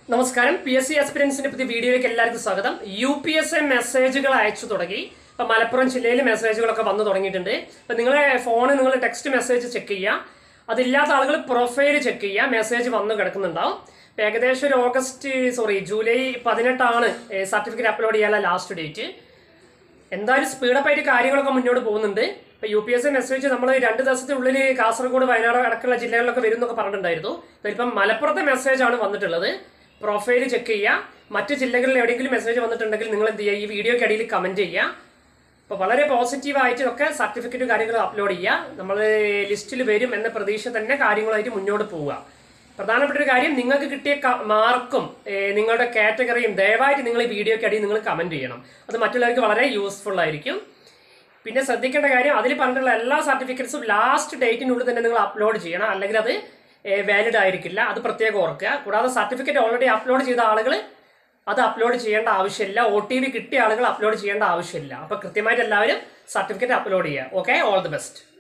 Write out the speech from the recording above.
നമസ്കാരം P S C എക്സ്പീരിയൻസിന്റെ പുതിയ വീഡിയോയിലേക്ക് എല്ലാവർക്കും സ്വാഗതം യു പി എസ് എ മെസ്സേജുകൾ അയച്ചു തുടങ്ങി ഇപ്പൊ മലപ്പുറം ജില്ലയിൽ മെസ്സേജുകളൊക്കെ വന്നു തുടങ്ങിയിട്ടുണ്ട് ഇപ്പൊ നിങ്ങളെ ഫോണിൽ നിങ്ങൾ ടെക്സ്റ്റ് മെസ്സേജ് ചെക്ക് ചെയ്യുക അതില്ലാത്ത ആളുകൾ പ്രൊഫൈൽ ചെക്ക് ചെയ്യുക മെസ്സേജ് വന്നു കിടക്കുന്നുണ്ടാവും ഇപ്പൊ ഏകദേശം ഒരു ഓഗസ്റ്റ് സോറി ജൂലൈ പതിനെട്ടാണ് സർട്ടിഫിക്കറ്റ് അപ്ലോഡ് ചെയ്യാനുള്ള ലാസ്റ്റ് ഡേറ്റ് എന്തായാലും സ്പീഡപ്പ് ആയിട്ട് കാര്യങ്ങളൊക്കെ മുന്നോട്ട് പോകുന്നുണ്ട് ഇപ്പൊ U P S C message നമ്മൾ രണ്ട് ദിവസത്തിനുള്ളിൽ കാസർഗോഡ് വയനാട് അടക്കമുള്ള ജില്ലകളിലൊക്കെ വരും എന്നൊക്കെ പറഞ്ഞിട്ടുണ്ടായിരുന്നു ഇപ്പം മലപ്പുറത്തെ മെസ്സേജ് ആണ് വന്നിട്ടുള്ളത് പ്രൊഫൈൽ ചെക്ക് ചെയ്യുക മറ്റ് ജില്ലകളിൽ എവിടെയെങ്കിലും മെസ്സേജ് വന്നിട്ടുണ്ടെങ്കിൽ നിങ്ങൾ എന്ത് ചെയ്യുക ഈ വീഡിയോയ്ക്ക് അടിയിൽ കമന്റ് ചെയ്യുക അപ്പോൾ വളരെ പോസിറ്റീവായിട്ട് ഒക്കെ സർട്ടിഫിക്കറ്റ് കാര്യങ്ങൾ അപ്ലോഡ് ചെയ്യുക നമ്മൾ ലിസ്റ്റിൽ വരും എന്ന പ്രതീക്ഷ തന്നെ കാര്യങ്ങളായിട്ട് മുന്നോട്ട് പോവുക പ്രധാനപ്പെട്ട ഒരു കാര്യം നിങ്ങൾക്ക് കിട്ടിയ ക- മാർക്കും ഏഹ്, നിങ്ങളുടെ കാറ്റഗറിയും ദയവായിട്ട് നിങ്ങൾ ഈ വീഡിയോയ്ക്ക് അടിയിൽ നിങ്ങൾ കമന്റ് ചെയ്യണം അത് മറ്റുള്ളവർക്ക് വളരെ യൂസ്ഫുൾ ആയിരിക്കും പിന്നെ ശ്രദ്ധിക്കേണ്ട കാര്യം അതിൽ പറഞ്ഞിട്ടുള്ള എല്ലാ സർട്ടിഫിക്കറ്റ്സും ലാസ്റ്റ് ഡേറ്റിനുള്ളിൽ തന്നെ നിങ്ങൾ അപ്ലോഡ് ചെയ്യണം അല്ലെങ്കിൽ അത് വാലിഡ് ആയിരിക്കില്ല അത് പ്രത്യേകം ഓർക്കുക കൂടാതെ സർട്ടിഫിക്കറ്റ് ഓൾറെഡി അപ്ലോഡ് ചെയ്ത ആളുകൾ അത് അപ്ലോഡ് ചെയ്യേണ്ട ആവശ്യമില്ല ഒ ടി വി കിട്ടിയ ആളുകൾ അപ്ലോഡ് ചെയ്യേണ്ട ആവശ്യമില്ല അപ്പോൾ കൃത്യമായിട്ട് എല്ലാവരും സർട്ടിഫിക്കറ്റ് അപ്ലോഡ് ചെയ്യുക ഓക്കെ ഓൾ ദി ബെസ്റ്റ്